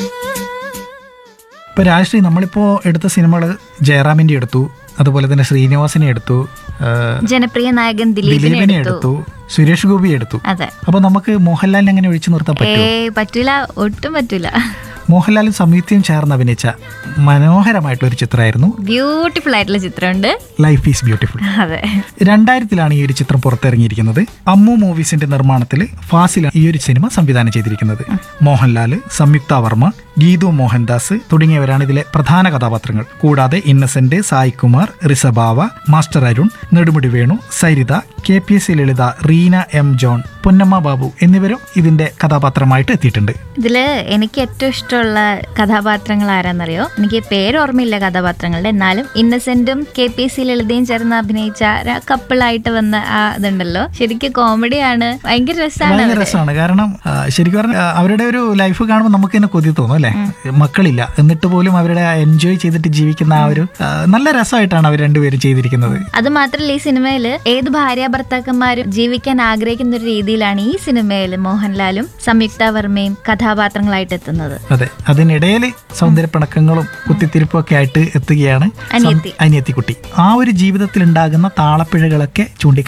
ഇപ്പോൾ രാജശ്രീ നമ്മളിപ്പോൾ എടുത്ത സിനിമകൾ ജയറാമിൻ്റെ എടുത്തു അതുപോലെ തന്നെ ശ്രീനിവാസിനെ എടുത്തു ആ, ജനപ്രിയ നായകൻ ദിലീപിനെ ദിലീപിനെ എടുത്തു എടുത്തു സുരേഷ് ഗോപി എടുത്തു അതെ അപ്പോൾ നമുക്ക് മോഹൻലാലിനെ എങ്ങനെ ഒഴിച്ചു നിർത്താൻ ഏ പറ്റുമോ പറ്റൂല ഒട്ടും പറ്റൂല മോഹൻലാലും സംയുക്തയും ചേർന്ന് അഭിനയിച്ച മനോഹരമായിട്ടുള്ള ഒരു ചിത്രമായിരുന്നു ബ്യൂട്ടിഫുൾ ആയിട്ടുള്ള ചിത്രമുണ്ട് ലൈഫ് ഈസ് ബ്യൂട്ടിഫുൾ അതെ രണ്ടായിരത്തിലാണ് ഈ ഒരു ചിത്രം പുറത്തിറങ്ങിയിരിക്കുന്നത് അമ്മു മൂവീസിന്റെ നിർമ്മാണത്തിൽ ഫാസിലാണ് ഈ ഒരു സിനിമ സംവിധാനം ചെയ്തിരിക്കുന്നത് മോഹൻലാൽ സംയുക്ത വർമ്മ ഗീതു മോഹൻദാസ് തുടങ്ങിയവരാണ് ഇതിലെ പ്രധാന കഥാപാത്രങ്ങൾ കൂടാതെ Innocent Sai Kumar Rizabawa master Arun Nedumudi Venu Saritha K P S C Lalitha Reena M John Ponnamma Babu എന്നിവരും ഇതിന്റെ കഥാപാത്രമായിട്ട് എത്തിയിട്ടുണ്ട് ഇതില് എനിക്ക് ഏറ്റവും ഇഷ്ടമുള്ള കഥാപാത്രങ്ങൾ ആരാന്നറിയോ എനിക്ക് പേര് ഓർമ്മയില്ല കഥാപാത്രങ്ങളുടെ എന്നാലും ഇന്നസെന്റും കെ പി സി ലളിതയും ചേർന്ന് അഭിനയിച്ച കപ്പിളായിട്ട് വന്ന ആ ഇതുണ്ടല്ലോ ശരിക്കും കോമഡിയാണ് ഭയങ്കര രസമാണ് ഭയങ്കര രസമാണ് കാരണം ആ, ശരിക്കും പറഞ്ഞാൽ അവരുടെ ഒരു ലൈഫ് കാണുമ്പോൾ നമുക്ക് തന്നെ കൊതി തോന്നും അല്ലേ മക്കളില്ല എന്നിട്ട് പോലും അവരുടെ എൻജോയ് ചെയ്തിട്ട് ജീവിക്കുന്ന ആ ഒരു ആ, നല്ല രസമായിട്ടാണ് അവർ രണ്ടുപേരും ചെയ്തിരിക്കുന്നത് അത് മാത്രല്ല ഈ സിനിമയിൽ ഏത് ഭാര്യ ഭർത്താക്കന്മാരും ജീവിക്കാൻ ആഗ്രഹിക്കുന്ന ഒരു രീതിയിലാണ് ഈ സിനിമയിൽ മോഹൻലാലും സംയുക്ത വർമ്മയും കഥാപാത്രങ്ങളായിട്ട് എത്തുന്നത് അതെ അതിനിടയിൽ സൗന്ദര്യപ്പിണക്കങ്ങളും കുത്തിത്തിരിപ്പും ഒക്കെ ആയിട്ട് എത്തുകയാണ് സം- അനിയത്തി. അനിയത്തിക്കുട്ടി ആ ഒരു ജീവിതത്തിൽ ഉണ്ടാകുന്ന താളപ്പിഴകളൊക്കെ ചൂണ്ടിക്കാണിക്കുന്നത്